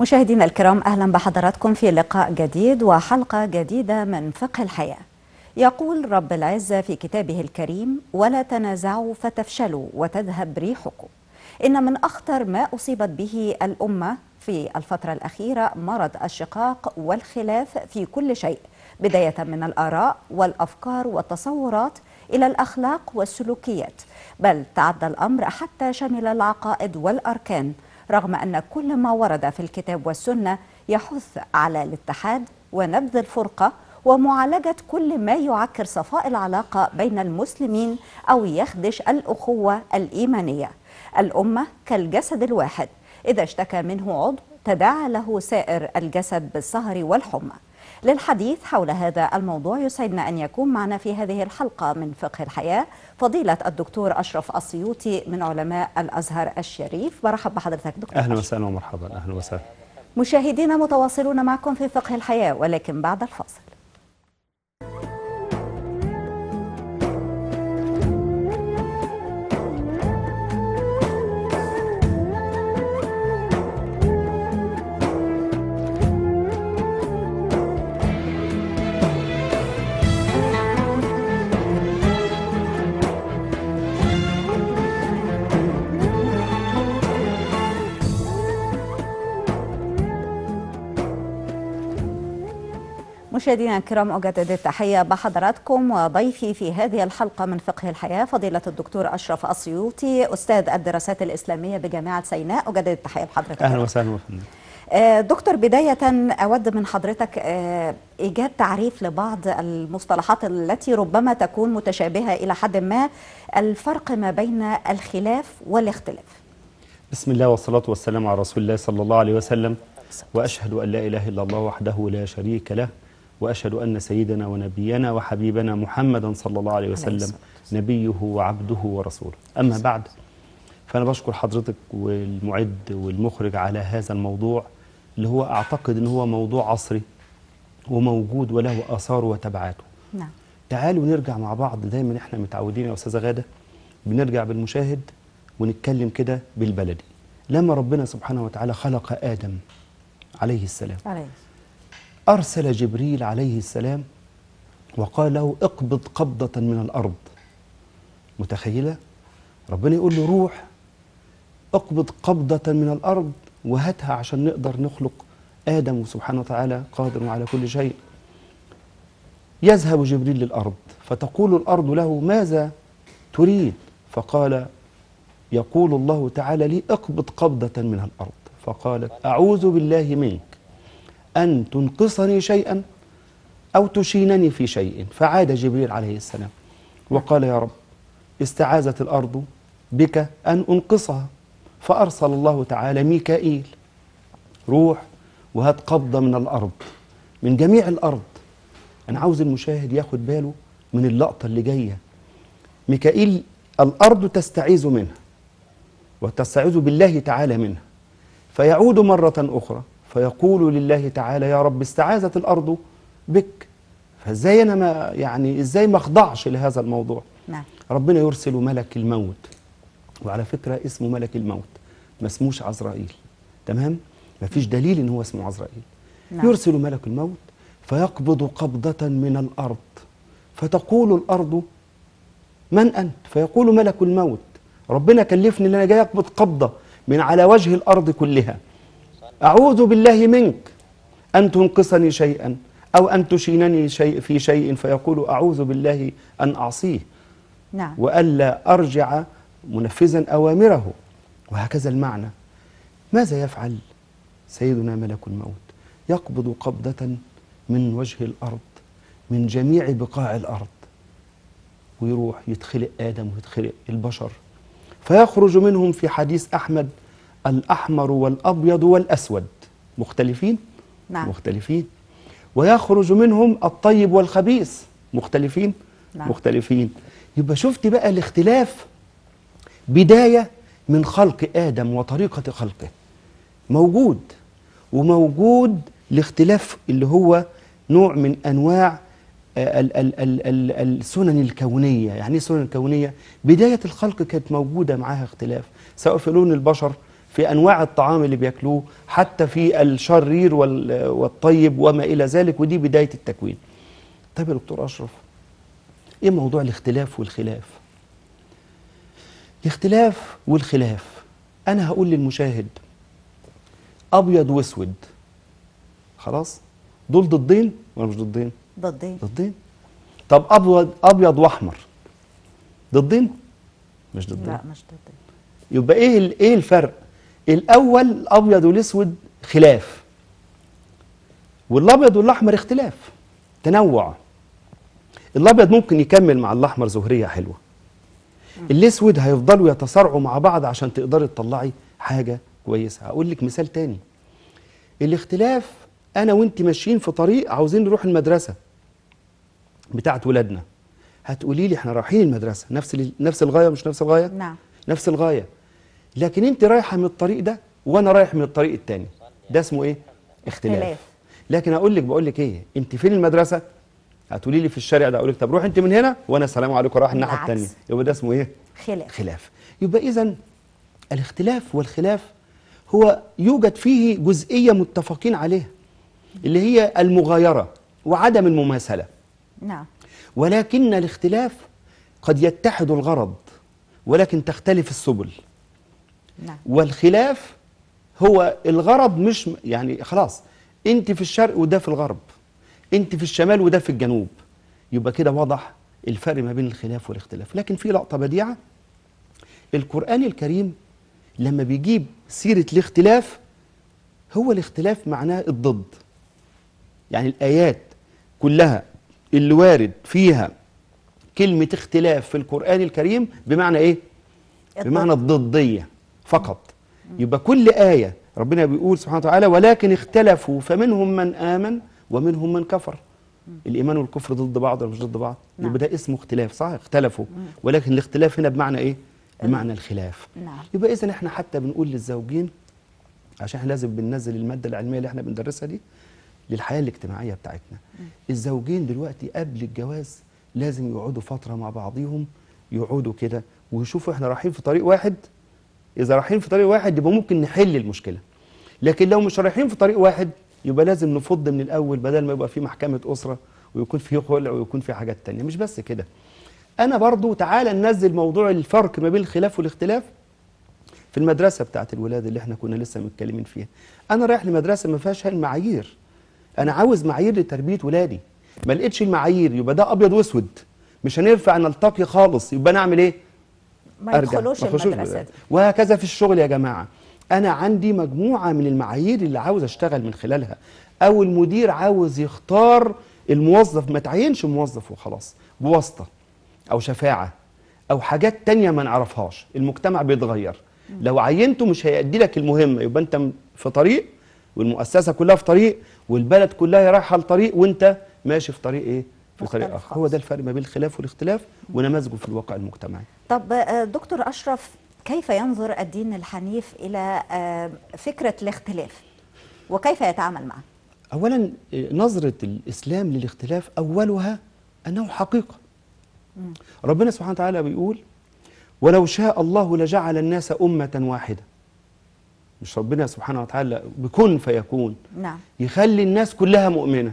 مشاهدينا الكرام اهلا بحضراتكم في لقاء جديد وحلقه جديده من فقه الحياه. يقول رب العزه في كتابه الكريم: ولا تنازعوا فتفشلوا وتذهب ريحكم. ان من اخطر ما اصيبت به الامه في الفتره الاخيره مرض الشقاق والخلاف في كل شيء، بدايه من الاراء والافكار والتصورات الى الاخلاق والسلوكيات، بل تعدى الامر حتى شمل العقائد والاركان. رغم أن كل ما ورد في الكتاب والسنة يحث على الاتحاد ونبذ الفرقة ومعالجة كل ما يعكر صفاء العلاقة بين المسلمين أو يخدش الأخوة الإيمانية الأمة كالجسد الواحد إذا اشتكى منه عضو تداعى له سائر الجسد بالسهر والحمى للحديث حول هذا الموضوع يسعدنا أن يكون معنا في هذه الحلقة من فقه الحياة فضيلة الدكتور أشرف السيوطي من علماء الأزهر الشريف برحب بحضرتك دكتور اهلا وسهلا ومرحبا اهلا وسهلا مشاهدينا متواصلون معكم في فقه الحياة ولكن بعد الفاصل مشاهدينا الكرام أجدد التحية بحضراتكم وضيفي في هذه الحلقة من فقه الحياة فضيلة الدكتور أشرف السيوطي أستاذ الدراسات الإسلامية بجامعة سيناء أجدد التحية بحضرتك اهلا وسهلا وفندم آه، دكتور بداية أود من حضرتك آه، إيجاد تعريف لبعض المصطلحات التي ربما تكون متشابهة إلى حد ما الفرق ما بين الخلاف والاختلاف بسم الله والصلاة والسلام على رسول الله صلى الله عليه وسلم وأشهد أن لا إله إلا الله وحده لا شريك له وأشهد أن سيدنا ونبينا وحبيبنا محمدا صلى الله عليه وسلم الصلاة نبيه وعبده ورسوله أما بعد فأنا بشكر حضرتك والمعد والمخرج على هذا الموضوع اللي هو أعتقد أنه هو موضوع عصري وموجود وله آثاره وتبعاته نعم تعالوا نرجع مع بعض دايما احنا متعودين يا استاذه غاده بنرجع بالمشاهد ونتكلم كده بالبلدي لما ربنا سبحانه وتعالى خلق ادم عليه السلام عليه ارسل جبريل عليه السلام وقال له اقبض قبضه من الارض متخيله ربنا يقول له روح اقبض قبضه من الارض وهاتها عشان نقدر نخلق ادم سبحانه وتعالى قادر على كل شيء يذهب جبريل للأرض فتقول الأرض له ماذا تريد فقال يقول الله تعالى لي اقبض قبضة من الأرض فقالت أعوذ بالله منك أن تنقصني شيئا أو تشينني في شيء فعاد جبريل عليه السلام وقال يا رب استعاذت الأرض بك أن أنقصها فأرسل الله تعالى ميكائيل روح وهات قبضة من الأرض من جميع الأرض أنا عاوز المشاهد ياخد باله من اللقطة اللي جاية ميكائيل الأرض تستعيذ منها وتستعيذ بالله تعالى منها فيعود مرة أخرى فيقول لله تعالى يا رب استعاذت الأرض بك فازاي أنا ما يعني ازاي ما اخضعش لهذا الموضوع نعم ربنا يرسل ملك الموت وعلى فكرة اسمه ملك الموت ما اسموش عزرائيل تمام مفيش دليل ان هو اسمه عزرائيل نعم. يرسل ملك الموت فيقبض قبضة من الأرض فتقول الأرض من أنت فيقول ملك الموت ربنا كلفني ان انا جاي اقبض قبضة من على وجه الأرض كلها أعوذ بالله منك أن تنقصني شيئا أو أن تشينني شيء في شيء فيقول أعوذ بالله أن أعصيه نعم وألا أرجع منفذا أوامره وهكذا المعنى ماذا يفعل سيدنا ملك الموت يقبض قبضة من وجه الأرض من جميع بقاع الأرض ويروح يتخلق آدم ويتخلق البشر فيخرج منهم في حديث أحمد الأحمر والأبيض والأسود مختلفين نعم. مختلفين ويخرج منهم الطيب والخبيث مختلفين نعم. مختلفين يبقى شفت بقى الاختلاف بداية من خلق آدم وطريقة خلقه موجود وموجود الاختلاف اللي هو نوع من أنواع آه، ال- ال- ال- ال- السنن الكونية يعني ايه السنن الكونية بداية الخلق كانت موجودة معاها اختلاف سواء في لون البشر في انواع الطعام اللي بياكلوه حتى في الشرير وال- والطيب وما الى ذلك ودي بدايه التكوين طيب يا دكتور اشرف ايه موضوع الاختلاف والخلاف الاختلاف والخلاف انا هقول للمشاهد ابيض واسود خلاص دول ضدين ولا مش ضدين ضدين ضدين طب ابيض ابيض واحمر ضدين مش ضدين لا مش ضدين يبقى ايه ال- ايه الفرق الاول الابيض والاسود خلاف والابيض والاحمر اختلاف تنوع الابيض ممكن يكمل مع الاحمر زهريه حلوه الاسود هيفضلوا يتصارعوا مع بعض عشان تقدري تطلعي حاجه كويسه هقول لك مثال تاني الاختلاف انا وانت ماشيين في طريق عاوزين نروح المدرسه بتاعت ولادنا هتقولي لي احنا رايحين المدرسه نفس ال- نفس الغايه مش نفس الغايه نعم نفس الغايه لكن انت رايحه من الطريق ده وانا رايح من الطريق التاني ده اسمه ايه اختلاف, اختلاف. لكن اقول لك بقول لك ايه انت فين المدرسه هتقولي لي في الشارع ده اقول لك طب روح انت من هنا وانا السلام عليكم رايح الناحيه بالعكس. الثانيه يبقى ده اسمه ايه خلاف خلاف يبقى اذا الاختلاف والخلاف هو يوجد فيه جزئيه متفقين عليها اللي هي المغايره وعدم المماثله نعم ولكن الاختلاف قد يتحد الغرض ولكن تختلف السبل نعم والخلاف هو الغرض مش يعني خلاص انت في الشرق وده في الغرب انت في الشمال وده في الجنوب يبقى كده واضح الفرق ما بين الخلاف والاختلاف لكن في لقطة بديعة القرآن الكريم لما بيجيب سيرة الاختلاف هو الاختلاف معناه الضد يعني الآيات كلها اللي وارد فيها كلمة اختلاف في القرآن الكريم بمعنى ايه؟ بمعنى الضدية فقط يبقى كل آية ربنا بيقول سبحانه وتعالى ولكن اختلفوا فمنهم من آمن ومنهم من كفر الإيمان والكفر ضد بعض ولا مش ضد بعض نعم. يبقى ده اسمه اختلاف صح اختلفوا ولكن الاختلاف هنا بمعنى ايه بمعنى الخلاف نعم يبقى إذا احنا حتى بنقول للزوجين عشان احنا لازم بننزل المادة العلمية اللي احنا بندرسها دي للحياة الاجتماعية بتاعتنا الزوجين دلوقتي قبل الجواز لازم يقعدوا فترة مع بعضيهم يقعدوا كده ويشوفوا احنا رايحين في طريق واحد إذا رايحين في طريق واحد يبقى ممكن نحل المشكلة لكن لو مش رايحين في طريق واحد يبقى لازم نفض من الأول بدل ما يبقى في محكمة أسرة ويكون في خلع ويكون في حاجات تانية مش بس كده أنا برضو تعالى ننزل موضوع الفرق ما بين الخلاف والاختلاف في المدرسة بتاعت الولاد اللي احنا كنا لسه متكلمين فيها أنا رايح لمدرسة ما فيهاش المعايير أنا عاوز معايير لتربية ولادي ما لقيتش المعايير يبقى ده أبيض وأسود مش هننفع نلتقي خالص يبقى نعمل إيه؟ ما يدخلوش المدرسة بالمدرسة. دي وهكذا في الشغل يا جماعة أنا عندي مجموعة من المعايير اللي عاوز أشتغل من خلالها أو المدير عاوز يختار الموظف ما تعينش موظف وخلاص بواسطة أو شفاعة أو حاجات تانية ما نعرفهاش المجتمع بيتغير لو عينته مش هيأدي لك المهمة يبقى أنت في طريق والمؤسسة كلها في طريق والبلد كلها رايحة لطريق وأنت ماشي في طريق إيه؟ في طريق مختلف آخر هو ده الفرق ما بين الخلاف والاختلاف ونماذجه في الواقع المجتمعي طب آه، دكتور أشرف كيف ينظر الدين الحنيف إلى آه، فكرة الاختلاف وكيف يتعامل معه اولا إيه، نظره الاسلام للاختلاف اولها انه حقيقه ربنا سبحانه وتعالى بيقول ولو شاء الله لجعل الناس امه واحده مش ربنا سبحانه وتعالى بكن فيكون نعم يخلي الناس كلها مؤمنه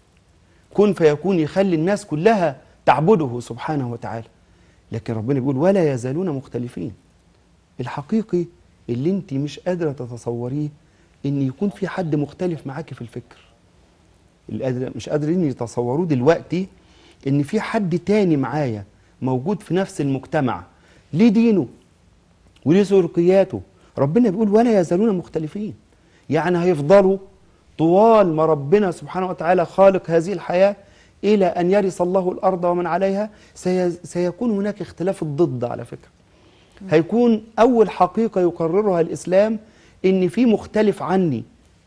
كن فيكون يخلي الناس كلها تعبده سبحانه وتعالى لكن ربنا بيقول ولا يزالون مختلفين الحقيقي اللي انت مش قادره تتصوريه ان يكون في حد مختلف معاكي في الفكر اللي قادر مش قادرين يتصوروه دلوقتي ان في حد تاني معايا موجود في نفس المجتمع ليه دينه وليه سلوكياته ربنا بيقول ولا يزالون مختلفين يعني هيفضلوا طوال ما ربنا سبحانه وتعالى خالق هذه الحياة إلى أن يرث الله الأرض ومن عليها سي سيكون هناك اختلاف الضد على فكرة هيكون أول حقيقة يقررها الإسلام إن في مختلف عني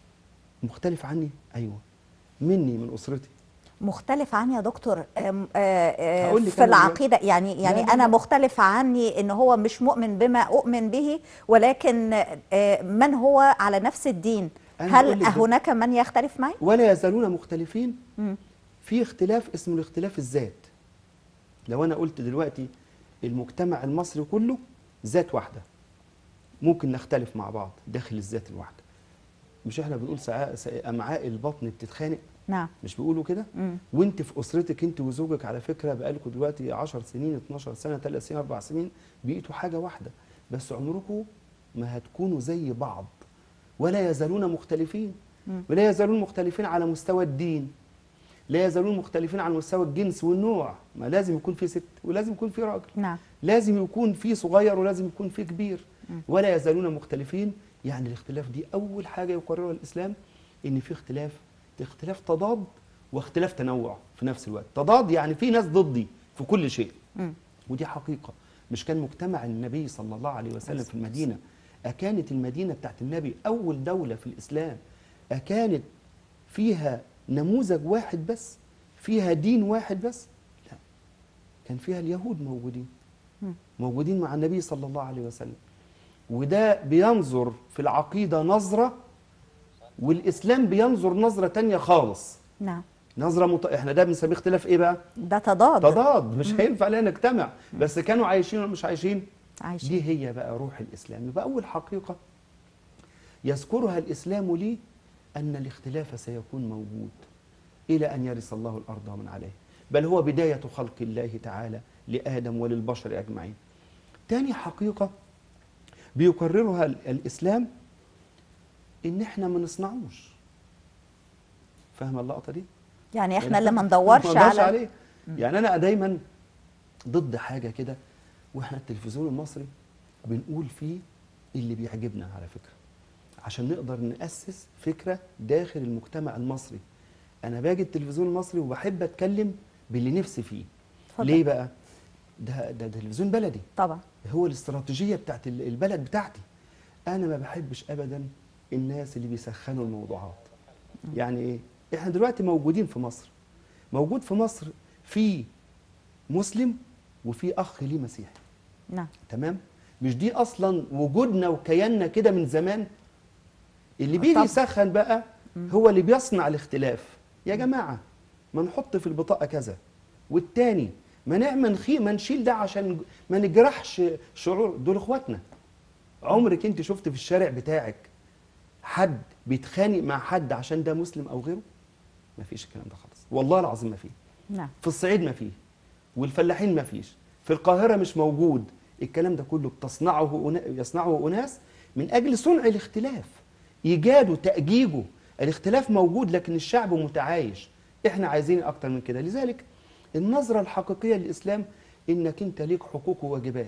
مختلف عني أيوة مني من أسرتي مختلف عني يا دكتور آم، آه، آه، هقول لك في أنا دلوقتي. العقيدة يعني يعني لا، لا، أنا لا. مختلف عني إن هو مش مؤمن بما أؤمن به ولكن آه، من هو على نفس الدين أنا هقول هل لك بس- هناك من يختلف معي؟ ولا يزالون مختلفين مم. في اختلاف اسمه الاختلاف الذات لو انا قلت دلوقتي المجتمع المصري كله ذات واحده ممكن نختلف مع بعض داخل الذات الواحده مش احنا بنقول ساعات سا- امعاء البطن بتتخانق نعم مش بيقولوا كده مم. وانت في اسرتك انت وزوجك على فكره بقالكم دلوقتي 10 سنين 12 سنه 3 سنين 4 سنين بقيتوا حاجه واحده بس عمركم ما هتكونوا زي بعض ولا يزالون مختلفين مم. ولا يزالون مختلفين على مستوى الدين لا يزالون مختلفين على مستوى الجنس والنوع ما لازم يكون في ست ولازم يكون في راجل نعم لازم يكون في صغير ولازم يكون في كبير مم. ولا يزالون مختلفين يعني الاختلاف دي اول حاجه يقررها الاسلام ان في اختلاف اختلاف تضاد واختلاف تنوع في نفس الوقت تضاد يعني في ناس ضدي في كل شيء مم. ودي حقيقه مش كان مجتمع النبي صلى الله عليه وسلم في المدينه اكانت المدينه بتاعت النبي اول دوله في الاسلام اكانت فيها نموذج واحد بس فيها دين واحد بس لا كان فيها اليهود موجودين مم. موجودين مع النبي صلى الله عليه وسلم وده بينظر في العقيدة نظرة والإسلام بينظر نظرة تانية خالص نعم نظرة مت... احنا ده بنسميه اختلاف ايه بقى؟ ده تضاد تضاد مش هينفع لنا نجتمع بس كانوا عايشين ولا مش عايشين؟ عايشين دي هي بقى روح الإسلام يبقى أول حقيقة يذكرها الإسلام لي أن الاختلاف سيكون موجود إلى أن يرث الله الأرض ومن عليها بل هو بداية خلق الله تعالى لآدم وللبشر أجمعين تاني حقيقة بيكررها ال- الإسلام إن إحنا ما نصنعوش فاهم اللقطة دي؟ يعني احنا يعني اللي ما ما ندورش ندورش على عليه يعني انا دايما ضد حاجه كده واحنا التلفزيون المصري بنقول فيه اللي بيعجبنا على فكره عشان نقدر ناسس فكره داخل المجتمع المصري انا باجي التلفزيون المصري وبحب اتكلم باللي نفسي فيه اتفضل. ليه بقى ده ده ده تلفزيون بلدي طبعا هو الاستراتيجيه بتاعت ال- البلد بتاعتي انا ما بحبش ابدا الناس اللي بيسخنوا الموضوعات يعني ايه احنا دلوقتي موجودين في مصر موجود في مصر في مسلم وفي اخ ليه مسيحي نعم تمام مش دي اصلا وجودنا وكياننا كده من زمان اللي آه بيجي طبعا. يسخن بقى هو اللي بيصنع الاختلاف يا جماعه ما نحط في البطاقه كذا والتاني ما نعمل نخي ما نشيل ده عشان ما نجرحش شعور دول اخواتنا عمرك انت شفت في الشارع بتاعك حد بيتخانق مع حد عشان ده مسلم او غيره ما فيش الكلام ده خالص والله العظيم ما فيه نعم في الصعيد ما فيه والفلاحين ما فيش في القاهرة مش موجود الكلام ده كله بتصنعه أنا- يصنعه أناس من أجل صنع الاختلاف إيجاده تأجيجه الاختلاف موجود لكن الشعب متعايش إحنا عايزين أكتر من كده لذلك النظرة الحقيقية للإسلام إنك أنت ليك حقوق وواجبات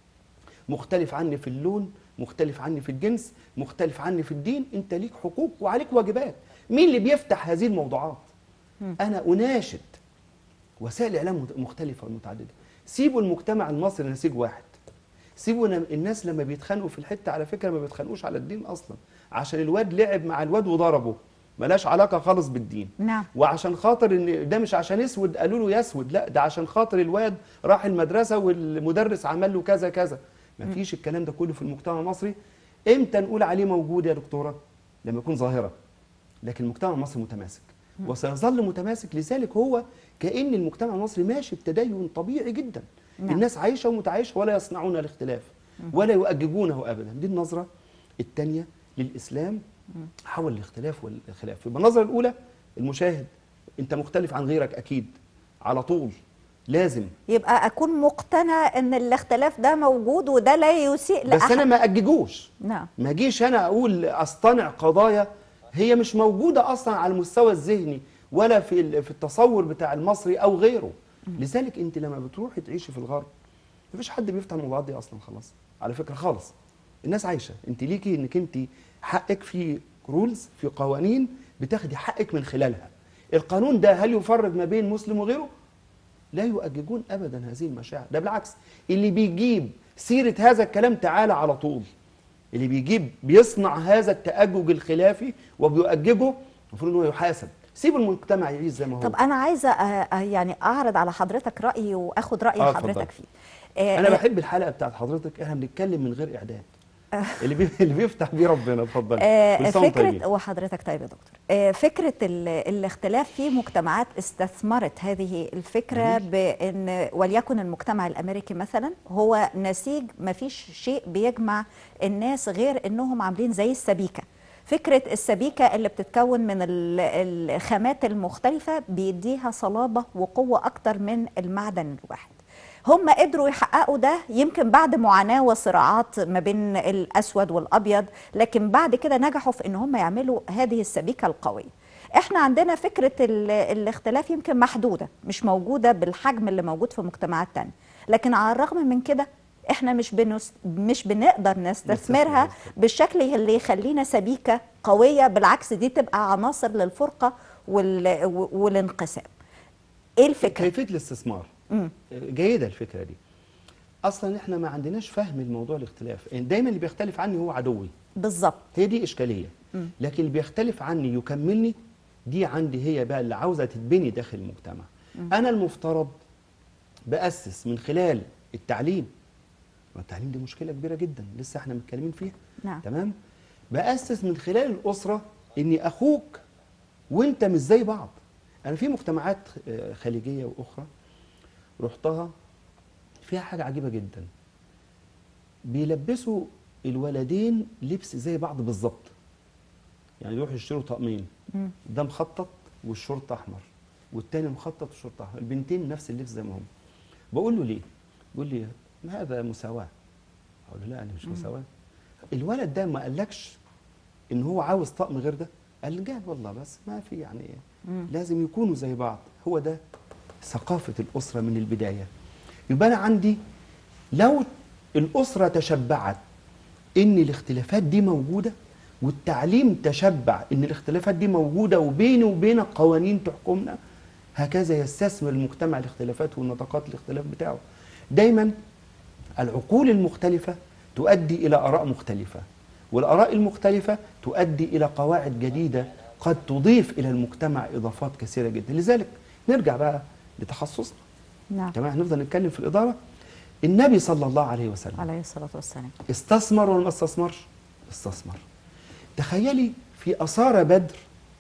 مختلف عني في اللون مختلف عني في الجنس مختلف عني في الدين انت ليك حقوق وعليك واجبات مين اللي بيفتح هذه الموضوعات انا اناشد وسائل الاعلام مت- مختلفه ومتعدده سيبوا المجتمع المصري نسيج واحد سيبوا ن- الناس لما بيتخانقوا في الحته على فكره ما بيتخانقوش على الدين اصلا عشان الواد لعب مع الواد وضربه ملاش علاقه خالص بالدين نعم وعشان خاطر ان ده مش عشان اسود قالوا له يسود لا ده عشان خاطر الواد راح المدرسه والمدرس عمل له كذا كذا ما فيش الكلام ده كله في المجتمع المصري امتى نقول عليه موجود يا دكتوره لما يكون ظاهره لكن المجتمع المصري متماسك وسيظل متماسك لذلك هو كأن المجتمع المصري ماشي بتدين طبيعي جدا نعم. الناس عايشة ومتعايشة ولا يصنعون الاختلاف ولا يؤججونه أبدا دي النظرة الثانية للإسلام حول الاختلاف والخلاف يبقى النظرة الأولى المشاهد أنت مختلف عن غيرك أكيد على طول لازم يبقى اكون مقتنع ان الاختلاف ده موجود وده لا يسيء بس لاحد أنا ما أججوش نعم ما جيش انا اقول اصطنع قضايا هي مش موجوده اصلا على المستوى الذهني ولا في ال- في التصور بتاع المصري او غيره لذلك انت لما بتروحي تعيشي في الغرب مفيش حد بيفتح الموضوعات دي اصلا خلاص على فكره خالص الناس عايشه انت ليكي انك انت حقك في رولز في قوانين بتاخدي حقك من خلالها القانون ده هل يفرق ما بين مسلم وغيره لا يؤججون ابدا هذه المشاعر ده بالعكس اللي بيجيب سيره هذا الكلام تعالى على طول اللي بيجيب بيصنع هذا التأجج الخلافي وبيؤججه المفروض ان هو يحاسب سيب المجتمع يعيش زي ما هو طب انا عايزه آه، آه، يعني اعرض على حضرتك رايي واخد راي آه، حضرتك اتفضل. فيه آه، انا آه، بحب الحلقه بتاعت حضرتك احنا بنتكلم من غير اعداد اللي بي... اللي بيفتح بيه ربنا اتفضل آه، كل سنة وانتم طيبين. فكرة وحضرتك طيب يا دكتور آه، فكرة ال- الاختلاف في مجتمعات استثمرت هذه الفكرة بأن وليكن المجتمع الأمريكي مثلا هو نسيج ما فيش شيء بيجمع الناس غير أنهم عاملين زي السبيكة فكرة السبيكة اللي بتتكون من ال- الخامات المختلفة بيديها صلابة وقوة أكتر من المعدن الواحد هم قدروا يحققوا ده يمكن بعد معاناة وصراعات ما بين الأسود والأبيض لكن بعد كده نجحوا في إن هم يعملوا هذه السبيكة القوية احنا عندنا فكرة ال- الاختلاف يمكن محدودة مش موجودة بالحجم اللي موجود في مجتمعات تانية لكن على الرغم من كده احنا مش بنس... مش بنقدر نستثمرها نستثمر. بالشكل اللي يخلينا سبيكة قوية بالعكس دي تبقى عناصر للفرقة وال... والانقسام ايه الفكرة؟ كيفيه الاستثمار مم. جيده الفكره دي اصلا احنا ما عندناش فهم الموضوع الاختلاف يعني دايما اللي بيختلف عني هو عدوي بالظبط هي دي اشكاليه لكن اللي بيختلف عني يكملني دي عندي هي بقى اللي عاوزه تتبني داخل المجتمع انا المفترض باسس من خلال التعليم والتعليم دي مشكله كبيره جدا لسه احنا متكلمين فيها نعم. تمام باسس من خلال الاسره اني اخوك وانت مش زي بعض انا في مجتمعات آه، خليجيه واخرى رحتها فيها حاجه عجيبه جدا بيلبسوا الولدين لبس زي بعض بالظبط يعني يروحوا يشتروا طقمين مم. ده مخطط والشورت احمر والتاني مخطط والشورت احمر البنتين نفس اللبس زي ما هم بقول له ليه بيقول لي ما هذا مساواه اقول له لا انا مش مساواه الولد ده ما قالكش ان هو عاوز طقم غير ده قال لي قال والله بس ما في يعني مم. لازم يكونوا زي بعض هو ده ثقافه الاسره من البدايه يبقى انا عندي لو الاسره تشبعت ان الاختلافات دي موجوده والتعليم تشبع ان الاختلافات دي موجوده وبيني وبينك قوانين تحكمنا هكذا يستثمر المجتمع الاختلافات والنطاقات الاختلاف بتاعه دايما العقول المختلفه تؤدي الى اراء مختلفه والاراء المختلفه تؤدي الى قواعد جديده قد تضيف الى المجتمع اضافات كثيره جدا لذلك نرجع بقى لتخصصنا نعم تمام هنفضل نتكلم في الاداره النبي صلى الله عليه وسلم عليه الصلاة والسلام استثمر ولا ما استثمرش؟ استثمر. تخيلي في أسارة بدر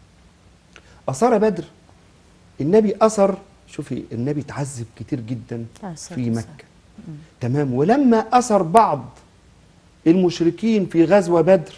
أسارة بدر النبي أسر شوفي النبي تعذب كتير جدا عليه الصلاة في والسلام. مكة تمام ولما أسر بعض المشركين في غزوة بدر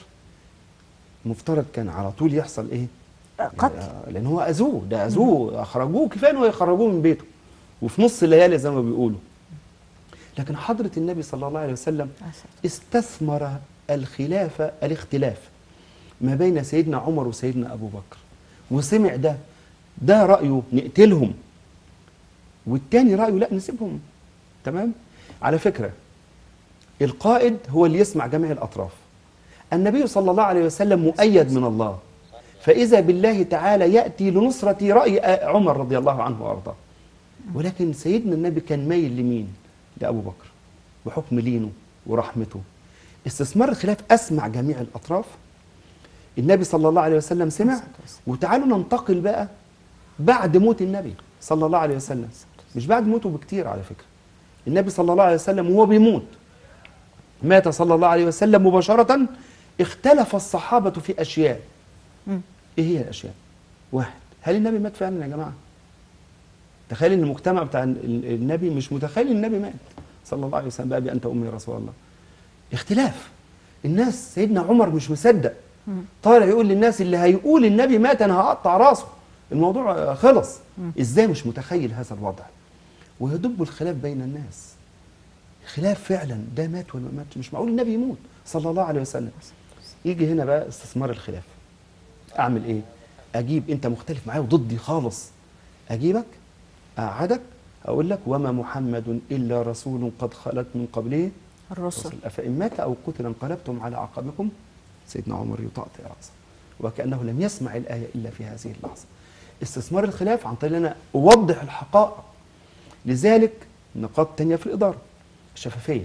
مفترض كان على طول يحصل إيه؟ قتل آه، لأن هو أذوه ده أذوه أخرجوه كفاية إنه يخرجوه من بيته وفي نص الليالي زي ما بيقولوا لكن حضرة النبي صلى الله عليه وسلم عليه الصلاة استثمر الخلافة الاختلاف ما بين سيدنا عمر وسيدنا أبو بكر وسمع ده ده رأيه نقتلهم والتاني رأيه لا نسيبهم تمام على فكرة القائد هو اللي يسمع جميع الأطراف النبي صلى الله عليه وسلم مؤيد من الله فإذا بالله تعالى يأتي لنصرة رأي عمر رضي الله عنه وأرضاه ولكن سيدنا النبي كان مايل لمين لأبو بكر بحكم لينه ورحمته استثمار الخلاف أسمع جميع الأطراف النبي صلى الله عليه وسلم سمع الصلاة والسلام. وتعالوا ننتقل بقى بعد موت النبي صلى الله عليه وسلم مش بعد موته بكتير على فكرة النبي صلى الله عليه وسلم وهو بيموت مات صلى الله عليه وسلم مباشرة اختلف الصحابة في أشياء مم. إيه هي الأشياء؟ واحد هل النبي مات فعلا يا جماعة؟ تخيل ان المجتمع بتاع ال- النبي مش متخيل ان النبي مات صلى الله عليه وسلم بقى انت امي يا رسول الله اختلاف الناس سيدنا عمر مش مصدق طالع يقول للناس اللي هيقول النبي مات انا هقطع راسه الموضوع آه، خلص ازاي مش متخيل هذا الوضع ويدب الخلاف بين الناس خلاف فعلا ده مات ولا ما ماتش مش معقول النبي يموت صلى الله عليه وسلم يجي هنا بقى استثمار الخلاف اعمل ايه اجيب انت مختلف معايا وضدي خالص اجيبك اقعدك اقول لك وما محمد الا رسول قد خلت من قبله الرسل رسل افان مات او قتل انقلبتم على اعقابكم سيدنا عمر يطأطئ راسه وكانه لم يسمع الايه الا في هذه اللحظه استثمار الخلاف عن طريق ان انا اوضح الحقائق لذلك نقاط تانية في الاداره الشفافيه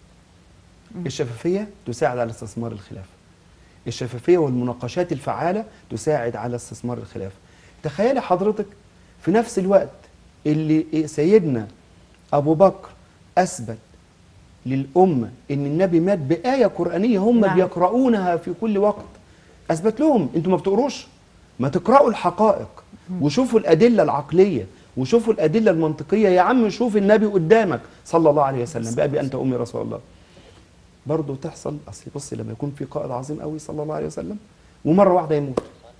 الشفافيه تساعد على استثمار الخلاف الشفافيه والمناقشات الفعاله تساعد على استثمار الخلاف تخيلي حضرتك في نفس الوقت اللي سيدنا ابو بكر اثبت للأمة إن النبي مات بآية قرآنية هم نعم. بيقرؤونها في كل وقت أثبت لهم أنتوا ما بتقروش ما تقرأوا الحقائق وشوفوا الأدلة العقلية وشوفوا الأدلة المنطقية يا عم شوف النبي قدامك صلى الله عليه وسلم بأبي أنت أمي رسول الله برضه تحصل أصل بص لما يكون في قائد عظيم قوي صلى الله عليه وسلم ومرة واحدة يموت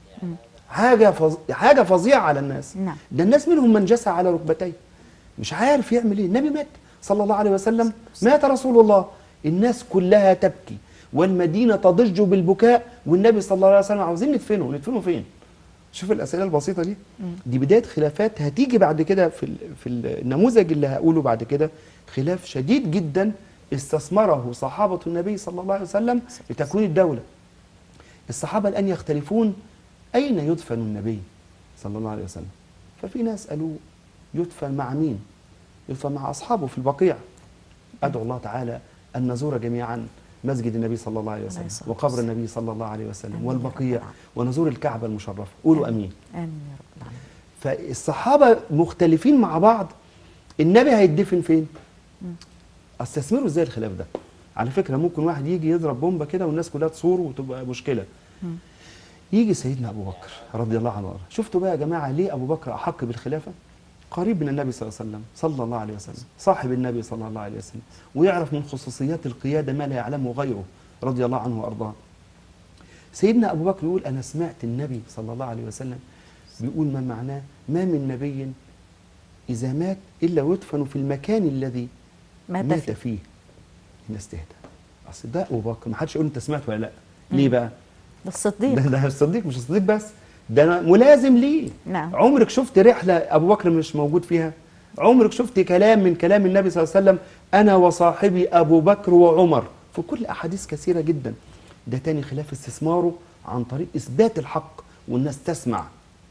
حاجة فظ... حاجة فظيعة على الناس نعم. ده الناس منهم من جسى على ركبتيه مش عارف يعمل ايه النبي مات صلى الله عليه وسلم مات رسول الله الناس كلها تبكي والمدينة تضج بالبكاء والنبي صلى الله عليه وسلم عاوزين ندفنه ندفنه فين شوف الأسئلة البسيطة دي دي بداية خلافات هتيجي بعد كده في ال- في النموذج اللي هقوله بعد كده خلاف شديد جدا استثمره صحابة النبي صلى الله عليه وسلم لتكوين الدولة الصحابة الآن يختلفون أين يدفن النبي صلى الله عليه وسلم ففي ناس قالوا يدفن مع مين يدفن مع أصحابه في البقيع أدعو الله تعالى أن نزور جميعا مسجد النبي صلى الله عليه عليه وسلم الصلاة وقبر والسلام. النبي صلى الله عليه وسلم آمين يا رب والبقيع العالمين. ونزور الكعبة المشرفة قولوا أمين آمين يا رب العالمين فالصحابة مختلفين مع بعض النبي هيدفن فين استثمروا ازاي الخلاف ده على فكرة ممكن واحد يجي يضرب بومبة كده والناس كلها تصور وتبقى مشكلة يجي سيدنا أبو بكر رضي الله عنه وارضاه شفتوا بقى يا جماعة ليه أبو بكر أحق بالخلافة قريب من النبي صلى الله عليه وسلم صلى الله عليه وسلم صاحب النبي صلى الله عليه وسلم ويعرف من خصوصيات القيادة ما لا يعلمه غيره رضي الله عنه وأرضاه سيدنا أبو بكر يقول أنا سمعت النبي صلى الله عليه وسلم بيقول ما معناه ما من نبي إذا مات إلا ويدفن في المكان الذي مات مات فيه. فيه الناس تهدى أصل ده أبو بكر ما حدش يقول أنت سمعت ولا لا ليه بقى؟ الصديق ده ده الصديق مش الصديق بس ده أنا ملازم ليه نعم. عمرك شفت رحلة أبو بكر مش موجود فيها عمرك شفت كلام من كلام النبي صلى الله عليه وسلم أنا وصاحبي أبو بكر وعمر في كل أحاديث كثيرة جدا ده تاني خلاف استثماره عن طريق إثبات الحق والناس تسمع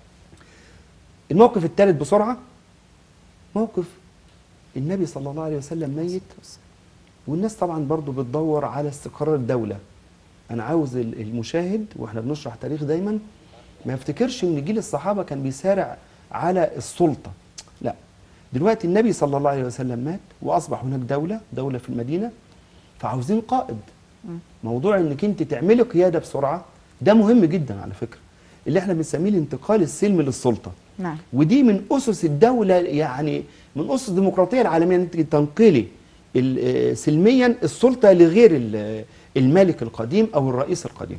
الموقف الثالث بسرعة موقف النبي صلى الله عليه وسلم ميت والناس طبعا برضو بتدور على استقرار الدولة أنا عاوز ال- المشاهد وإحنا بنشرح تاريخ دايما ما يفتكرش إن جيل الصحابة كان بيسارع على السلطة لا دلوقتي النبي صلى الله عليه وسلم مات وأصبح هناك دولة دولة في المدينة فعاوزين قائد موضوع انك انت تعملي قياده بسرعه ده مهم جدا على فكره اللي احنا بنسميه الانتقال السلمي للسلطه نعم ودي من اسس الدوله يعني من اسس الديمقراطيه العالميه ان انت تنقلي ال- آه، سلميا السلطه لغير ال- الملك القديم او الرئيس القديم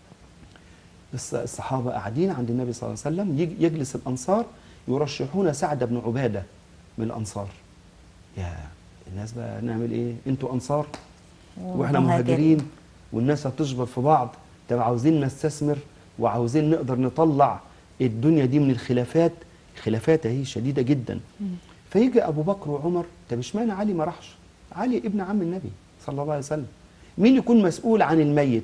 الص- الصحابه قاعدين عند النبي صلى الله عليه وسلم يج- يجلس الانصار يرشحون سعد بن عباده من الانصار يا الناس بقى نعمل ايه انتوا انصار واحنا مهاجرين والناس هتشبط في بعض طب عاوزين نستثمر وعاوزين نقدر نطلع الدنيا دي من الخلافات خلافات اهي شديده جدا فيجي ابو بكر وعمر طب اشمعنى علي ما راحش علي ابن عم النبي صلى الله عليه وسلم مين يكون مسؤول عن الميت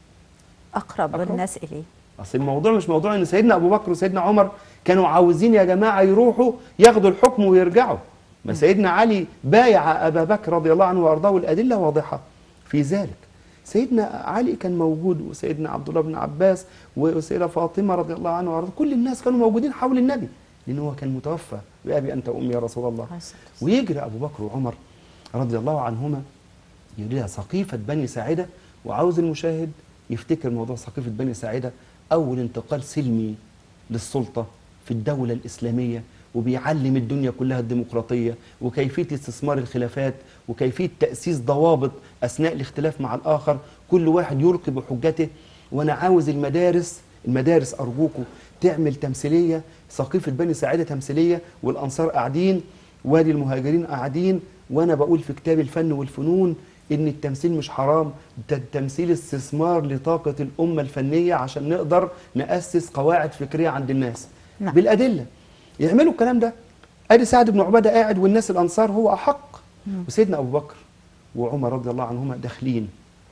أقرب, أقرب؟ الناس إليه اصل الموضوع مش موضوع ان سيدنا ابو بكر وسيدنا عمر كانوا عاوزين يا جماعه يروحوا ياخدوا الحكم ويرجعوا ما سيدنا علي بايع ابا بكر رضي الله عنه وارضاه والادله واضحه في ذلك سيدنا علي كان موجود وسيدنا عبد الله بن عباس وسيدة فاطمه رضي الله عنها وارضاه كل الناس كانوا موجودين حول النبي لان هو كان متوفى بابي انت وامي يا رسول الله عليه الصلاة والسلام. ويجري ابو بكر وعمر رضي الله عنهما يجريها سقيفه بني ساعده وعاوز المشاهد يفتكر موضوع سقيفه بني ساعده اول انتقال سلمي للسلطه في الدوله الاسلاميه وبيعلم الدنيا كلها الديمقراطيه وكيفيه استثمار الخلافات وكيفيه تاسيس ضوابط اثناء الاختلاف مع الاخر كل واحد يلقي بحجته وانا عاوز المدارس المدارس ارجوكم تعمل تمثيليه سقيفه بني ساعده تمثيليه والانصار قاعدين وادي المهاجرين قاعدين وانا بقول في كتاب الفن والفنون ان التمثيل مش حرام ده التمثيل استثمار لطاقه الامه الفنيه عشان نقدر ناسس قواعد فكريه عند الناس نعم. بالادله يعملوا الكلام ده ادي سعد بن عباده قاعد والناس الانصار هو احق وسيدنا ابو بكر وعمر رضي الله عنهما داخلين